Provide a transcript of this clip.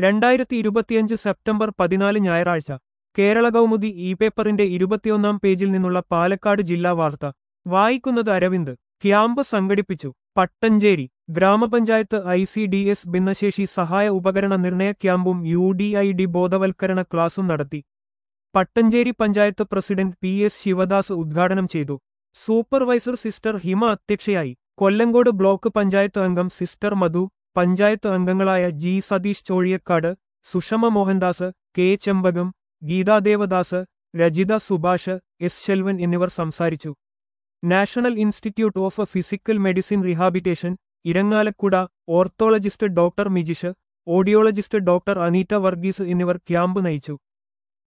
രണ്ടായിരത്തി ഇരുപത്തിയഞ്ച് സെപ്റ്റംബർ പതിനാല് ഞായറാഴ്ച കേരള കൗമുദി ഇ പേപ്പറിന്റെ ഇരുപത്തിയൊന്നാം പേജിൽ നിന്നുള്ള പാലക്കാട് ജില്ലാ വാർത്ത വായിക്കുന്നത് അരവിന്ദ് ക്യാമ്പ് സംഘടിപ്പിച്ചു പട്ടഞ്ചേരി ഗ്രാമപഞ്ചായത്ത് ഐ സി ഡി എസ് ഭിന്നശേഷി സഹായ ഉപകരണ നിർണയ ക്യാമ്പും യു ഡി ഐ ഡി ബോധവൽക്കരണ ക്ലാസും നടത്തി Pattanchery panchayat president P S Sivadas ഉദ്ഘാടനം ചെയ്തു സൂപ്പർവൈസർ സിസ്റ്റർ ഹിമ അധ്യക്ഷയായി കൊല്ലങ്കോട് ബ്ലോക്ക് പഞ്ചായത്ത് അംഗം സിസ്റ്റർ മധു പഞ്ചായത്ത് അംഗങ്ങളായ G Satheesh Chozhiyakkad Sushama Mohandas K Chembakam Geetha Devadas Rajitha Subhash S Selvan എന്നിവർ സംസാരിച്ചു national institute of physical medicine rehabilitation Irinjalakuda orthologist doctor Mijish audiologist doctor Aneeta Varghese എന്നിവർ ക്യാമ്പ് നയിച്ചു